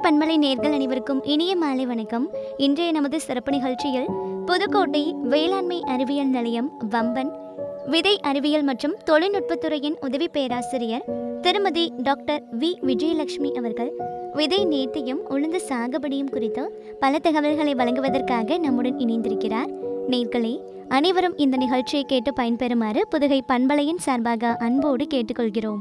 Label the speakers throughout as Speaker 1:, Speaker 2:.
Speaker 1: பண்பலை நேர்கள் அனைவருக்கும் இனிய மாலை வணக்கம் இன்றைய நமது சிறப்பு நிகழ்ச்சியில் புதுக்கோட்டை வேளாண்மை அறிவியல் நிலையம் வம்பன் விதை அறிவியல் மற்றும் தொழில்நுட்பத்துறையின் உதவி பேராசிரியர் திருமதி டாக்டர் வி விஜயலட்சுமி அவர்கள் விதை நேர்த்தியும் உளுந்து சாகுபடியும் குறித்து பல தகவல்களை வழங்குவதற்காக நம்முடன் இணைந்திருக்கிறார் நேர்களே அனைவரும் இந்த நிகழ்ச்சியை கேட்டு பயன்பெறுமாறு புதுகை பண்பலையின் சார்பாக அன்போடு கேட்டுக்கொள்கிறோம்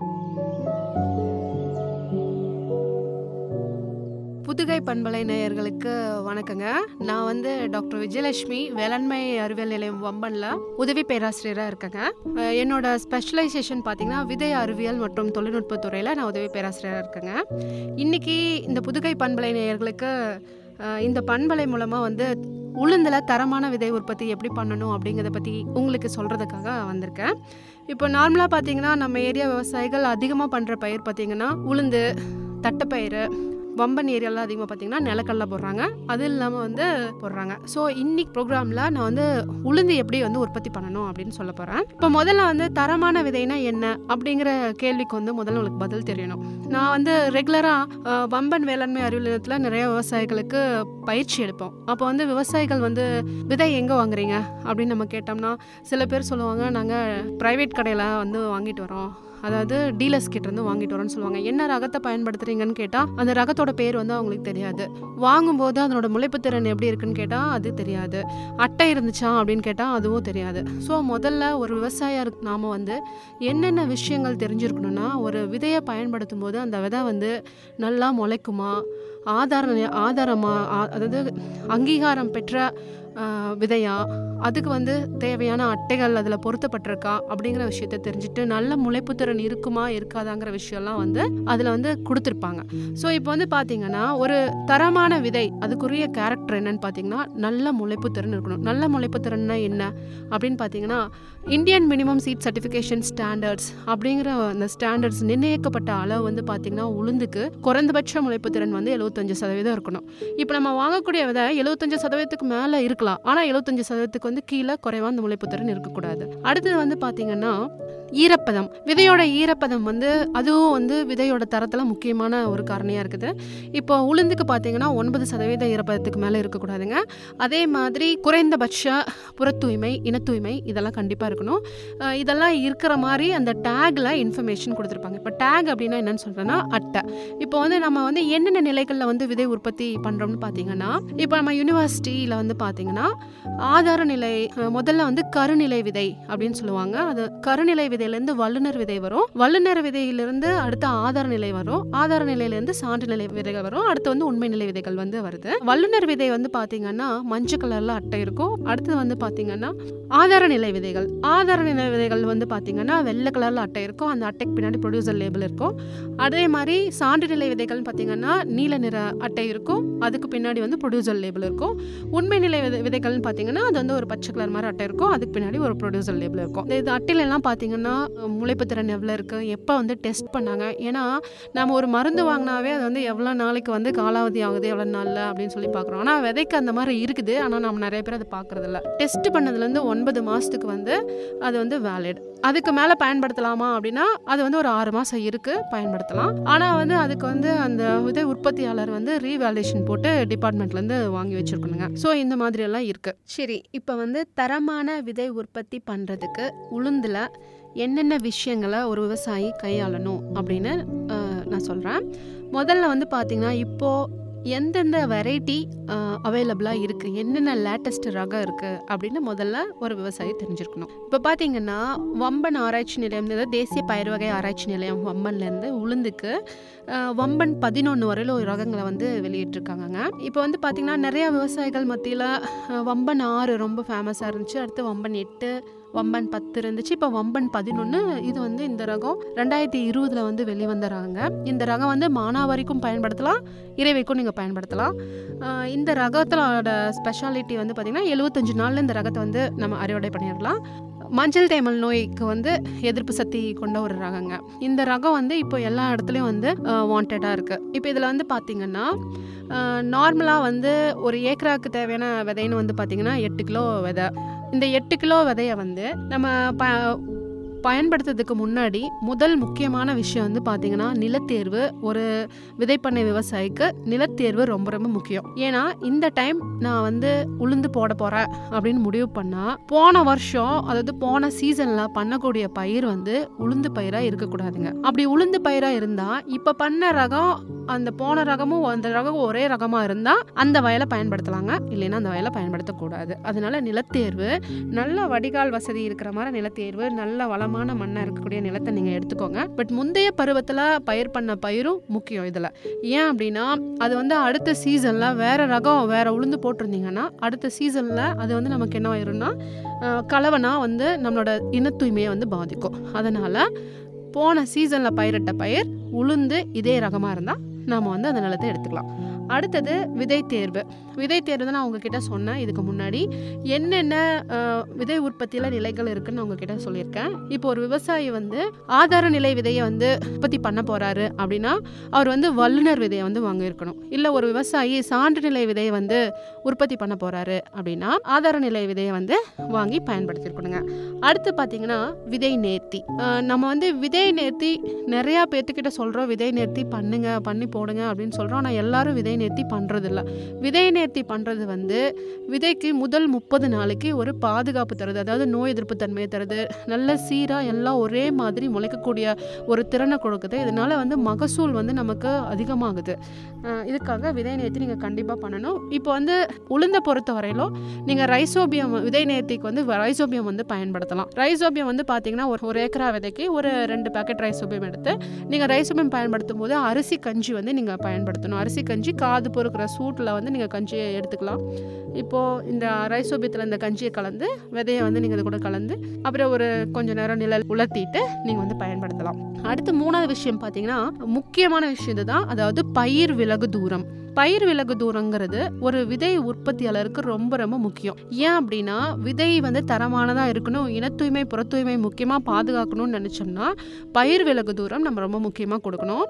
Speaker 2: புதுகை பண்பலை நேயர்களுக்கு வணக்கங்க நான் வந்து டாக்டர் விஜயலட்சுமி வேளாண்மை அறிவியல் நிலையம் வம்பனில் உதவி பேராசிரியராக இருக்கேங்க அஹ் என்னோட ஸ்பெஷலைசேஷன் பார்த்தீங்கன்னா விதை அறிவியல் மற்றும் தொழில்நுட்பத் துறையில் நான் உதவி பேராசிரியராக இருக்கேங்க இன்னைக்கு இந்த புதுகை பண்பலை நேயர்களுக்கு அஹ் இந்த பண்பலை மூலமாக வந்து உளுந்தில் தரமான விதை உற்பத்தி எப்படி பண்ணணும் அப்படிங்கிறத பற்றி உங்களுக்கு சொல்கிறதுக்காக வந்திருக்கேன் இப்போ நார்மலாக பார்த்தீங்கன்னா நம்ம ஏரியா விவசாயிகள் அதிகமாக பண்ணுற பயிர் பார்த்தீங்கன்னா உளுந்து தட்டைப்பயிறு வம்பன் ஏரியாவில் அதிகமாக பார்த்தீங்கன்னா நிலக்கடலை போடுறாங்க அது இல்லாமல் வந்து போடுறாங்க ஸோ இன்னைக்கு ப்ரோக்ராமில் நான் வந்து உளுந்து எப்படி வந்து உற்பத்தி பண்ணணும் அப்படின்னு சொல்ல போகிறேன் இப்போ முதல்ல வந்து தரமான விதைனா என்ன அப்படிங்கிற கேள்விக்கு வந்து முதல்ல உங்களுக்கு பதில் தெரியணும் நான் வந்து ரெகுலராக வம்பன் வேளாண்மை அறிவியல் நிலையத்தில் நிறைய விவசாயிகளுக்கு பயிற்சி எடுப்போம் அப்போ வந்து விவசாயிகள் வந்து விதை எங்கே வாங்குறீங்க அப்படின்னு நம்ம கேட்டோம்னா சில பேர் சொல்லுவாங்க நாங்கள் ப்ரைவேட் கடையில் வந்து வாங்கிட்டு வரோம் அதாவது டீலர்ஸ் கிட்ட இருந்து வாங்கிட்டு வரோம்னு சொல்லுவாங்க என்ன ரகத்தை பயன்படுத்துறீங்கன்னு கேட்டால் அந்த ரகத்தோட பேர் வந்து அவங்களுக்கு தெரியாது வாங்கும்போது அதனோட முளைப்பு திறன் எப்படி இருக்குன்னு கேட்டால் அது தெரியாது அட்டை இருந்துச்சா அப்படின்னு கேட்டால் அதுவும் தெரியாது ஸோ முதல்ல ஒரு விவசாயர் நாம் வந்து என்னென்ன விஷயங்கள் தெரிஞ்சிருக்கணும்னா ஒரு விதையை பயன்படுத்தும் போது அந்த விதை வந்து நல்லா முளைக்குமா ஆதார ஆதாரமா ஆ- அதாவது அங்கீகாரம் பெற்ற ஆ, விதையா அதுக்கு வந்து தேவையான அட்டைகள் அதில் பொருத்தப்பட்டிருக்கா அப்படிங்கிற விஷயத்த தெரிஞ்சுட்டு நல்ல முளைப்புத்திறன் இருக்குமா இருக்காதாங்கிற விஷயம்லாம் வந்து அதில் வந்து கொடுத்துருப்பாங்க ஸோ இப்போ வந்து பார்த்தீங்கன்னா ஒரு தரமான விதை அதுக்குரிய கேரக்டர் என்னன்னு பார்த்தீங்கன்னா நல்ல முளைப்புத்திறன் இருக்கணும் நல்ல முளைப்புத்திறன்னா என்ன அப்படின்னு பார்த்தீங்கன்னா Indian minimum seed certification standards அப்படிங்கிற அந்த ஸ்டாண்டர்ட்ஸ் நிர்ணயிக்கப்பட்ட அளவு வந்து பார்த்தீங்கன்னா உளுந்துக்கு குறைந்தபட்ச முளைப்புத்திறன் வந்து எழுபத்தஞ்சு சதவீதம் இருக்கணும் இப்போ நம்ம வாங்கக்கூடிய விதை எழுபத்தஞ்சு சதவீதத்துக்கு மேலே இருக்கலாம் ஆனால் எழுபத்தஞ்சு சதவீதத்துக்கு வந்து கீழே குறைவா அந்த முளைப்புத்திறன் இருக்கக்கூடாது அடுத்தது வந்து பார்த்தீங்கன்னா ஈரப்பதம் விதையோட ஈரப்பதம் வந்து அதுவும் வந்து விதையோட தரத்தில் முக்கியமான ஒரு காரணியாக இருக்குது இப்போ உளுந்துக்கு பார்த்தீங்கன்னா ஒன்பது சதவீத ஈரப்பதத்துக்கு மேலே இருக்கக்கூடாதுங்க அதே மாதிரி குறைந்தபட்ச புறத்தூய்மை இனத்தூய்மை இதெல்லாம் கண்டிப்பாக இருக்கணும் அஹ் இதெல்லாம் இருக்கிற மாதிரி அந்த டேக்கில் இன்ஃபர்மேஷன் கொடுத்துருப்பாங்க இப்போ டேக் அப்படின்னா என்னன்னு சொல்கிறேன்னா அட்டை இப்போ வந்து நம்ம வந்து என்னென்ன நிலைகளில் வந்து விதை உற்பத்தி பண்ணுறோம்னு பார்த்தீங்கன்னா இப்போ நம்ம யூனிவர்சிட்டியில் வந்து பார்த்தீங்கன்னா ஆதார நிலை அஹ் முதல்ல வந்து கருநிலை விதை அப்படின்னு சொல்லுவாங்க அது கருநிலை விதையிலேருந்து வல்லுநர் விதை வரும் வல்லுநர் விதையிலிருந்து அடுத்து ஆதார நிலை வரும் ஆதார நிலையிலேருந்து சான்று நிலை விதைகள் வரும் அடுத்து வந்து உண்மை நிலை விதைகள் வந்து வருது வல்லுநர் விதை வந்து பார்த்தீங்கன்னா மஞ்சள் கலரில் அட்டை இருக்கும் அடுத்தது வந்து பார்த்தீங்கன்னா ஆதார நிலை விதைகள் ஆதார நிலை விதைகள் வந்து பார்த்தீங்கன்னா வெள்ளை கலரில் அட்டை இருக்கும் அந்த அட்டைக்கு பின்னாடி ப்ரொடியூசர் லேபிள் இருக்கும் அதே மாதிரி சான்று நிலை விதைகள் பார்த்தீங்கன்னா நீல நிற அட்டை இருக்கும் அதுக்கு பின்னாடி வந்து ப்ரொடியூசர் லேபிள் இருக்கும் உண்மை நிலை விதை விதைகள்னு பார்த்தீங்கன்னா அது வந்து ஒரு பச்சை கலர் மாதிரி அட்டை இருக்கும் அதுக்கு பின்னாடி ஒரு ப்ரொடியூசர் லேபிள் இருக்கும் இந்த இது அட்டையில எல்லாம் பார்த்தீங்கன்னா முளைப்பு திறன் எவ்வளோ இருக்குது எப்போ வந்து டெஸ்ட் பண்ணாங்க ஏன்னா நம்ம ஒரு மருந்து வாங்கினாவே அது வந்து எவ்வளோ நாளைக்கு வந்து காலாவதி ஆகுது எவ்வளோ நாளில் அப்படின்னு சொல்லி பார்க்குறோம் ஆனால் விதைக்கு அந்த மாதிரி இருக்குது ஆனால் நம்ம நிறைய பேர் அதை பார்க்குறதில்ல டெஸ்ட் பண்ணதுலேருந்து ஒன்பது மாதத்துக்கு வந்து அது வந்து வேலிட் அதுக்கு மேலே பயன்படுத்தலாமா அப்படின்னா அது வந்து ஒரு ஆறு மாதம் இருக்குது பயன்படுத்தலாம் ஆனால் வந்து அதுக்கு வந்து அந்த விதை உற்பத்தியாளர் வந்து ரீவேல்யூஷன் போட்டு டிபார்ட்மெண்ட்லேருந்து வாங்கி வச்சுருக்கணுங்க ஸோ இந்த மாதிரி எல்லாம் இருக்குது சரி இப்போ வந்து தரமான விதை உற்பத்தி பண்ணுறதுக்கு உளுந்தில் என்னென்ன விஷயங்களை ஒரு விவசாயி கையாளணும் அப்படின்னு அஹ், நான் சொல்கிறேன் முதல்ல வந்து பார்த்திங்கன்னா இப்போது எந்தெந்த வெரைட்டி அவைலபிளாக இருக்குது என்னென்ன லேட்டஸ்ட் ரகம் இருக்குது அப்படின்னு முதல்ல ஒரு விவசாயி தெரிஞ்சிருக்கணும் இப்போ பார்த்தீங்கன்னா வம்பன் ஆராய்ச்சி நிலையம் அதாவது தேசிய பயிர் வகை ஆராய்ச்சி நிலையம் வம்பன்லேருந்து உளுந்துக்கு அஹ், வம்பன் பதினொன்று வரையில ஒரு ரகங்களை வந்து வெளியிட்டிருக்காங்கங்க இப்போ வந்து பார்த்திங்கன்னா நிறையா விவசாயிகள் மத்தியில் வம்பன் ஆறு ரொம்ப ஃபேமஸாக இருந்துச்சு அடுத்து வம்பன் எட்டு வம்பன் பத்து இருந்துச்சு இப்போ வம்பன் பதினொன்று இது வந்து இந்த ரகம் ரெண்டாயிரத்தி இருபதில் வந்து வெளிவந்த ரகங்க இந்த ரகம் வந்து மானாவாரிக்கும் பயன்படுத்தலாம் இறைவைக்கும் நீங்கள் பயன்படுத்தலாம் ஆஹ் இந்த ரகத்தோட ஸ்பெஷாலிட்டி வந்து பார்த்திங்கன்னா எழுபத்தஞ்சு நாளில் இந்த ரகத்தை வந்து நம்ம அறுவடை பண்ணிடலாம் மஞ்சள் தேமல் நோய்க்கு வந்து எதிர்ப்பு சக்தி கொண்ட ஒரு ரகங்க இந்த ரகம் வந்து இப்போ எல்லா இடத்துலையும் வந்து வாண்டடாக இருக்குது இப்போ இதில் வந்து பார்த்திங்கன்னா நார்மலாக வந்து ஒரு ஏக்கராக்கு தேவையான விதைன்னு வந்து பார்த்திங்கன்னா எட்டு கிலோ விதை இந்த எட்டு கிலோ விதைய வந்து நம்ம ப பயன்படுத்துறதுக்கு முன்னாடி முதல் முக்கியமான விஷயம் வந்து பார்த்தீங்கன்னா நிலத்தேர்வு ஒரு விதைப்பண்ணை விவசாயிக்கு நிலத்தேர்வு ரொம்ப ரொம்ப முக்கியம் ஏன்னா இந்த டைம் நான் வந்து உளுந்து போட போகிறேன் அப்படின்னு முடிவு பண்ணால் போன வருஷம் அதாவது போன சீசனில் பண்ணக்கூடிய பயிர் வந்து உளுந்து பயிராக இருக்கக்கூடாதுங்க அப்படி உளுந்து பயிராக இருந்தால் இப்போ பண்ண ரகம் அந்த போன ரகமும் அந்த ரகம் ஒரே ரகமாக இருந்தால் அந்த வயலை பயன்படுத்தலாங்க இல்லைன்னா அந்த வயலை பயன்படுத்தக்கூடாது அதனால நிலத்தேர்வு நல்ல வடிகால் வசதி இருக்கிற மாதிரி நிலத்தேர்வு நல்ல வளமான மண்ணாக இருக்கக்கூடிய நிலத்தை நீங்கள் எடுத்துக்கோங்க பட் முந்தைய பருவத்தில் பயிர் பண்ண பயிரும் முக்கியம் இதில் ஏன் அப்படின்னா அது வந்து அடுத்த சீசனில் வேற ரகம் வேற உளுந்து போட்டிருந்தீங்கன்னா அடுத்த சீசனில் அது வந்து நமக்கு என்ன ஆயிரும்னா அஹ், கலவனா வந்து நம்மளோட இன தூய்மையை வந்து பாதிக்கும் அதனால் போன சீசனில் பயிரிட்ட பயிர் உளுந்து இதே ரகமாக இருந்தால் நாம் வந்து அந்த நிலத்தை எடுத்துக்கலாம் அடுத்தது விதை தேர்வு விதை தேர்வு தான் நான் உங்ககிட்ட சொன்னேன் இதுக்கு முன்னாடி என்னென்ன அஹ், விதை உற்பத்தியில் நிலைகள் இருக்குன்னு நான் உங்ககிட்ட சொல்லியிருக்கேன் இப்போ ஒரு விவசாயி வந்து ஆதார நிலை விதையை வந்து உற்பத்தி பண்ண போகிறாரு அப்படின்னா அவர் வந்து வல்லுனர் விதையை வந்து வாங்கியிருக்கணும் இல்லை ஒரு விவசாயி சான்று நிலை விதையை வந்து உற்பத்தி பண்ண போகிறாரு அப்படின்னா ஆதார நிலை விதையை வந்து வாங்கி பயன்படுத்தியிருக்கணுங்க அடுத்து பார்த்தீங்கன்னா விதை நேர்த்தி அஹ், நம்ம வந்து விதை நேர்த்தி நிறையா பேர்த்துக்கிட்ட சொல்கிறோம் விதை நேர்த்தி பண்ணுங்க பண்ணி போடுங்க அப்படின்னு சொல்கிறோம் ஆனால் எல்லாரும் விதை நேர்த்தி பண்ணுறதில்ல விதை நேர்த்தி பண்ணுறது வந்து விதைக்கு முதல் முப்பது நாளைக்கு ஒரு பாதுகாப்பு தருது அதாவது நோய் எதிர்ப்பு தன்மையை தருது நல்ல சீராக எல்லாம் ஒரே மாதிரி முளைக்கக்கூடிய ஒரு திறனை கொடுக்குது இதனால வந்து மகசூல் வந்து நமக்கு அதிகமாகுது அஹ் இதுக்காக விதை நேர்த்தி நீங்கள் கண்டிப்பாக பண்ணணும் இப்போ வந்து உளுந்த பொறுத்த வரையிலும் நீங்கள் ரைசோபியம் விதை நேர்த்திக்கு வந்து ரைசோபியம் வந்து பயன்படுத்தலாம் ரைசோபியம் வந்து பார்த்தீங்கன்னா ஒரு ஒரு ஏக்கரா விதைக்கு ஒரு ரெண்டு பேக்கெட் ரைசோபியம் எடுத்து நீங்கள் ரைசோபியம் பயன்படுத்தும் போது அரிசி கஞ்சி வந்து நீங்கள் பயன்படுத்தணும் அரிசி கஞ்சி காது பொறுக்கிற சூட்டில் வந்து நீங்கள் கஞ்சியை எடுத்துக்கலாம் இப்போது இந்த ரைசோபியத்தில் இந்த கஞ்சியை கலந்து விதையை வந்து நீங்கள் இது கூட கலந்து அப்புறம் ஒரு கொஞ்ச நேரம் நிழல் உலர்த்திட்டு நீங்கள் வந்து பயன்படுத்தலாம் அடுத்து மூணாவது விஷயம் பார்த்தீங்கன்னா முக்கியமான விஷயம் இதுதான் அதாவது பயிர் விலகு தூரம் பயிர் விலகு தூரங்கிறது ஒரு விதை உற்பத்தியாளருக்கு ரொம்ப ரொம்ப முக்கியம் ஏன் அப்படின்னா விதை வந்து தரமானதாக இருக்கணும் இன தூய்மை புற தூய்மை முக்கியமாக பாதுகாக்கணும்னு நினச்சோம்னா பயிர் விலகு தூரம் நம்ம ரொம்ப முக்கியமாக கொடுக்கணும்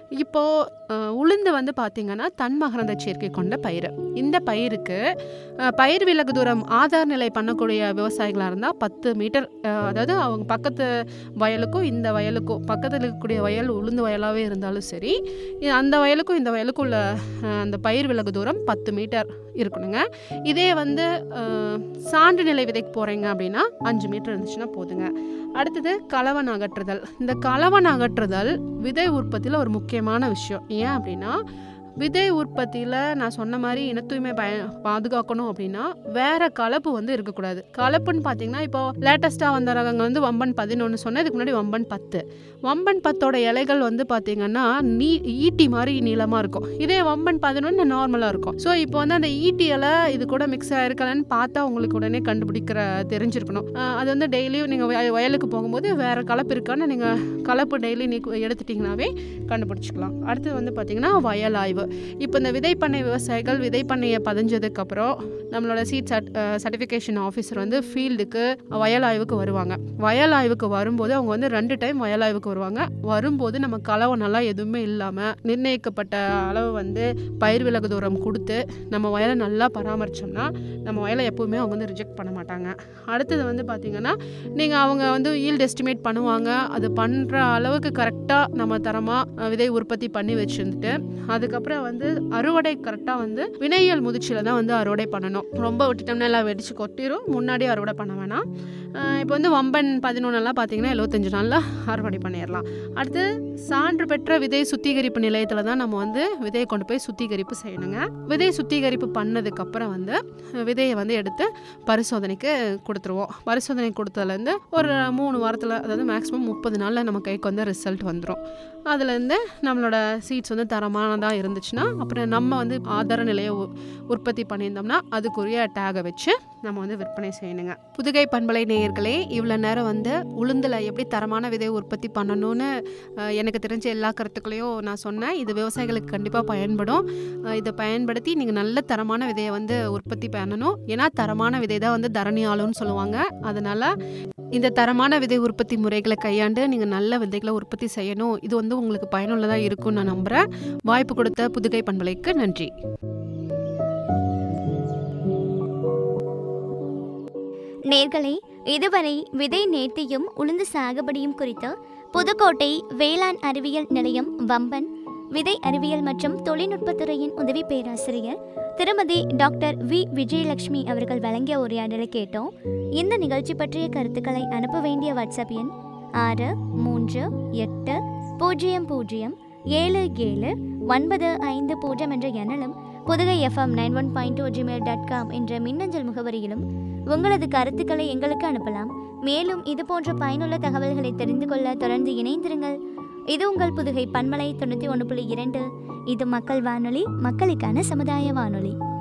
Speaker 2: இப்போது உளுந்து வந்து பார்த்திங்கன்னா தன்மகரந்த சேர்க்கை கொண்ட பயிர் இந்த பயிருக்கு அஹ், பயிர் விலகு தூரம் ஆதார் நிலை பண்ணக்கூடிய விவசாயிகளாக இருந்தால் பத்து மீட்டர் அஹ், அதாவது அவங்க பக்கத்து வயலுக்கும் இந்த வயலுக்கும் பக்கத்தில் இருக்கக்கூடிய வயல் உளுந்து வயலாகவே இருந்தாலும் சரி இது அந்த வயலுக்கும் இந்த வயலுக்கும் உள்ள அஹ், அந்த பயிர் விலகு தூரம் பத்து மீட்டர் இருக்கணுங்க இதே வந்து அஹ், சான்று நிலை விதைக்கு போகிறீங்க அப்படின்னா அஞ்சு மீட்டர் இருந்துச்சுன்னா போதுங்க அடுத்தது கலவன் அகற்றுதல் இந்த கலவன் அகற்றுதல் விதை உற்பத்தியில் ஒரு முக்கியமான விஷயம் ஏன் அப்படின்னா விதை உற்பத்தியில் நான் சொன்ன மாதிரி இன தூய்மை பய பாதுகாக்கணும் அப்படின்னா வேற கலப்பு வந்து இருக்கக்கூடாது கலப்புன்னு பார்த்தீங்கன்னா இப்போ லேட்டஸ்ட்டாக வந்த ரகங்கள் வந்து வம்பன் பதினொன்று சொன்னேன் இதுக்கு முன்னாடி வம்பன் பத்து வம்பன் பத்தோட இலைகள் வந்து பார்த்தீங்கன்னா நீ ஈட்டி மாதிரி நீளமாக இருக்கும் இதே வம்பன் பதினொன்று நார்மலாக இருக்கும் ஸோ இப்போ வந்து அந்த ஈட்டி இலை இது கூட மிக்ஸ் ஆயிருக்கலன்னு பார்த்தா உங்களுக்கு உடனே கண்டுபிடிக்கிற தெரிஞ்சிருக்கணும் ஆஹ் அது வந்து டெய்லியும் நீங்கள் வயலுக்கு போகும்போது வேற கலப்பு இருக்கான்னு நீங்கள் கலப்பு டெய்லி நீ எடுத்துட்டிங்கனாவே கண்டுபிடிச்சிக்கலாம் அடுத்தது வந்து பார்த்தீங்கன்னா வயல் ஆய்வு இப்போ இந்த விதைப்பண்ணை விவசாயிகள் விதைப்பண்ணையை பதிஞ்சதுக்கப்புறம் நம்மளோட சீட் சர்ட் சர்டிஃபிகேஷன் ஆஃபீஸர் வந்து ஃபீல்டுக்கு வயல் ஆய்வுக்கு வருவாங்க வயல் ஆய்வுக்கு வரும்போது அவங்க வந்து ரெண்டு டைம் வயல் ஆய்வுக்கு வருவாங்க வரும்போது நம்ம கலவை நல்லா எதுவுமே இல்லாமல் நிர்ணயிக்கப்பட்ட அளவு வந்து பயிர் விலகு தூரம் கொடுத்து நம்ம வயலை நல்லா பராமரித்தோம்னா நம்ம வயலை எப்போவுமே அவங்க வந்து ரிஜெக்ட் பண்ண மாட்டாங்க அடுத்தது வந்து பார்த்திங்கன்னா நீங்கள் அவங்க வந்து ஈல்டு எஸ்டிமேட் பண்ணுவாங்க அது பண்ணுற அளவுக்கு கரெக்டாக நம்ம தரமாக விதை உற்பத்தி பண்ணி வச்சுருந்துட்டு அதுக்கப்புறம் வந்து அறுவடை கரெக்டாக வந்து வினையியல் முதிர்ச்சியில் தான் வந்து அறுவடை பண்ணணும் ரொம்ப விட்டுட்டோம்னா எல்லாம் வெடிச்சு கொட்டிரும் முன்னாடி அறுவடை பண்ண வேணாம் அஹ் இப்போ வந்து வம்பன் பதினொன்றுலாம் பார்த்தீங்கன்னா எழுபத்தஞ்சு நாளில் அறுவடை பண்ணிடலாம் அடுத்து சான்று பெற்ற விதை சுத்திகரிப்பு நிலையத்தில் தான் நம்ம வந்து விதையை கொண்டு போய் சுத்திகரிப்பு செய்யணுங்க விதை சுத்திகரிப்பு பண்ணதுக்கப்புறம் வந்து விதையை வந்து எடுத்து பரிசோதனைக்கு கொடுத்துருவோம் பரிசோதனை கொடுத்ததுலேருந்து ஒரு மூணு வாரத்தில் அதாவது மேக்ஸிமம் முப்பது நாளில் நம்ம கைக்கு வந்து ரிசல்ட் வந்துடும் அதுலேருந்து நம்மளோட சீட்ஸ் வந்து தரமானதாக இருந்துச்சுன்னா அப்புறம் நம்ம வந்து ஆதார நிலையை உ- உற்பத்தி பண்ணியிருந்தோம்னா அதுக்குரிய டேகை வச்சு நம்ம வந்து விற்பனை செய்யணுங்க புதுகை பண்பலை நேயர்களே இவ்வளோ நேரம் வந்து உளுந்தில் எப்படி தரமான விதை உற்பத்தி பண்ணணும்னு அஹ், எனக்கு தெரிஞ்ச எல்லா கருத்துக்களையும் நான் சொன்னேன் இது விவசாயிகளுக்கு கண்டிப்பாக பயன்படும் அஹ், இதை பயன்படுத்தி நீங்கள் நல்ல தரமான விதையை வந்து உற்பத்தி பண்ணணும் ஏன்னா தரமான விதை தான் வந்து தரணி ஆளுன்னு சொல்லுவாங்க அதனால் இந்த தரமான விதை உற்பத்தி முறைகளை கையாண்டு நீங்கள் நல்ல விதைகளை உற்பத்தி செய்யணும் இது வந்து உங்களுக்கு பயனுள்ளதாக இருக்கும்னு நான் நம்புகிறேன் வாய்ப்பு கொடுத்த புதுகை பண்பலைக்கு நன்றி
Speaker 1: நேர்களே இதுவரை விதை நேர்த்தியும் உளுந்து சாகுபடியும் குறித்து புதுக்கோட்டை வேளாண் அறிவியல் நிலையம் வம்பன் விதை அறிவியல் மற்றும் தொழில்நுட்பத்துறையின் உதவி பேராசிரியர் திருமதி டாக்டர் வி விஜயலட்சுமி அவர்கள் வழங்கிய உரையாடலை கேட்டோம் இந்த நிகழ்ச்சி பற்றிய கருத்துக்களை அனுப்ப வேண்டிய வாட்ஸ்அப் எண் ஆறு மூன்று எட்டு பூஜ்ஜியம் பூஜ்ஜியம் ஏழு ஏழு ஒன்பது ஐந்து பூஜ்ஜியம் என்ற எண்ணிலும் Pudukkai FM nine one point two Gmail dot com என்ற மின்னஞ்சல் முகவரியிலும் உங்களது கருத்துக்களை எங்களுக்கு அனுப்பலாம் மேலும் இது போன்ற பயனுள்ள தகவல்களை தெரிந்து கொள்ள தொடர்ந்து இணைந்திருங்கள் இது உங்கள் புதுகை பன்மலை தொண்ணூற்றி ஒன்று புள்ளி இரண்டு இது மக்கள் வானொலி மக்களுக்கான சமுதாய வானொலி